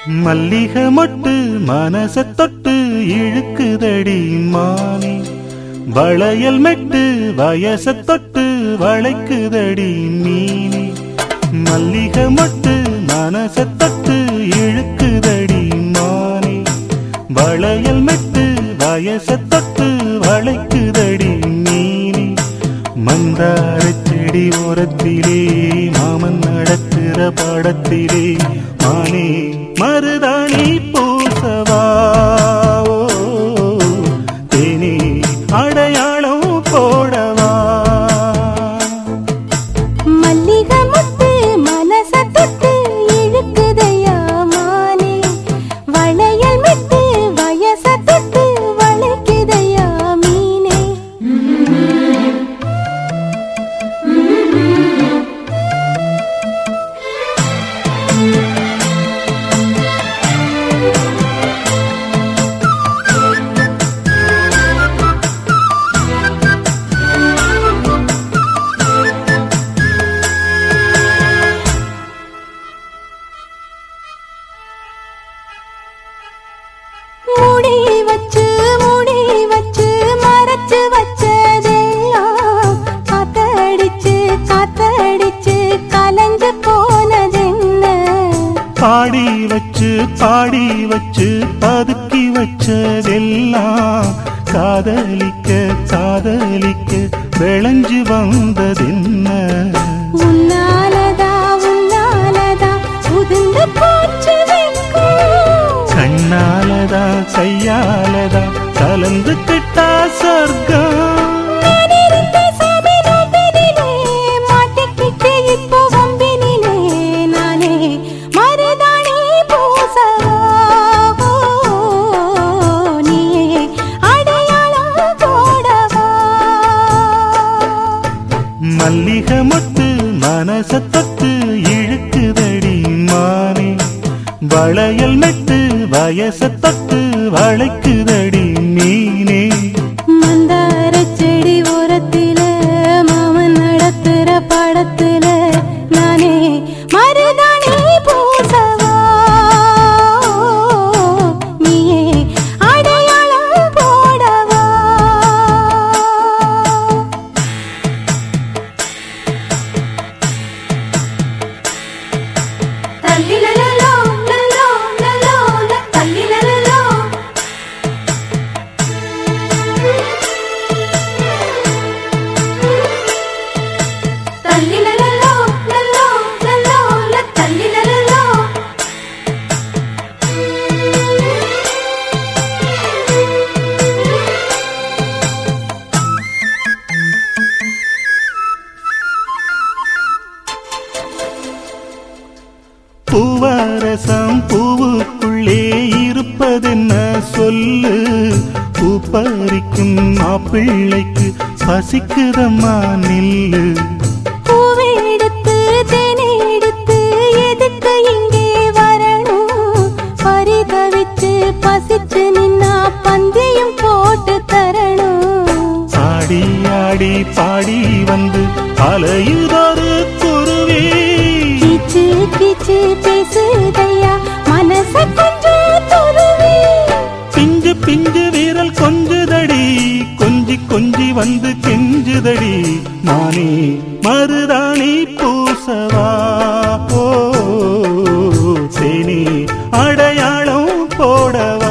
மல்லிகை மொட்டு மனச தொட்டு இழுக்குதடி மானே வளையல் மெட்டு வயச தொட்டு வளைக்குதடி மீனே மல்லிகை மொட்டு மனச தொட்டு இழுக்குதடி மானே வளையல் மெட்டு வயச தொட்டு வளைக்குதடி மீனே மந்தார செடி ஓரத்திலே மாமன் நடத்துற படத்திலே மானே மருதாணி பூசவா ஓ, தேனே அடையாளம் போடவா மல்லிகை முத்து மனச தொட்டு இழுக்குதையா மானே வளையல் மெட்டு வயச தொட்டு வளைக்குதையா மீனே மூடி வச்சு மூடி வச்சு மறைச்சு வச்சதெல்லாம் காத்தடிச்சு காத்தடிச்சு கலந்து போனதென்ன பாடி வச்சு பாடி வச்சு பதுக்கி வச்சதெல்லாம் காதலிக்க காதலிக்க விளைஞ்சு வந்ததென்ன உன்னாலதா உன்னாலதா உதிர்ந்து போச்சு வெக்கம் கண்ணாலதா கையாலதா கலந்து கிட்டா சொர்க்கம் நான் இருந்த சாமி நோம்பினிலே, மாட்டிக்கிட்டு இப்போ வம்பினிலே, நானே மருதாணி பூசவா? நீயே அடையாளம் போடவா? மல்லிகை மொட்டு மனச தொட்டு இழுக்குதடி மானே வளையல் மெட்டு வயச தொட்டு வளைக்குதடி மீனே மந்தாரச் செடி ஓரத்தில, மாமன் நடத்துற படத்துல, நானே மருதாணி பூசவா? நீயே அடையாளம் போடவா தல்லிலலலோ, லலோ, லலோ, ல, தல்லிலலலோ. தல்லிலலலோ, லலோ, லலோ, ல, தல்லிலலலோ. பூவரசம் பூவுக்குள்ளே இருப்பதென்ன சொல்லு பூ பறிக்கும் மாப்பிள்ளைக்கு பசிக்குதம்மா நில்லு பூவை எடுத்து, தேனை எடுத்து, எதுக்கு இங்கே வரணும்? பரிதவிச்சு, பசிச்சு நின்னா பந்தியும் போட்டு தரணும் ஆடி ஆடி பாடி வந்து அலையுதொரு குருவி கீச்சு கீச்சு பேசுதையா மனச கொஞ்சம் துருவி பிஞ்சு பிஞ்சு வீரல் கொஞ்சுதடி கொஞ்சி கொஞ்சி வந்து கெஞ்சுதடி நானே மருதாணி பூசவா ஓ சேனி அடையாளம் போடவா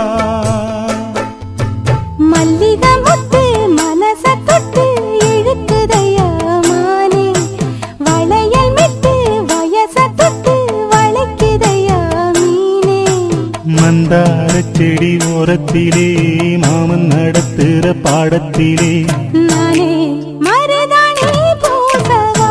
மல்லிகை முத்து மனச தொட்டு இழுக்குதையா மானே வளையல் மெட்டு வயச தொட்டு வளைக்குதையா மீனே மந்தார செடி ஓரத்திலே மாமன் நடத்துற பாடத்திலே நானே மருதாணி பூசவா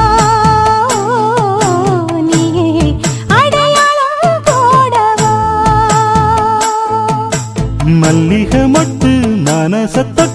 நீயே அடையாளம் போடவா மல்லிகை மட்டு மனச தொட்டு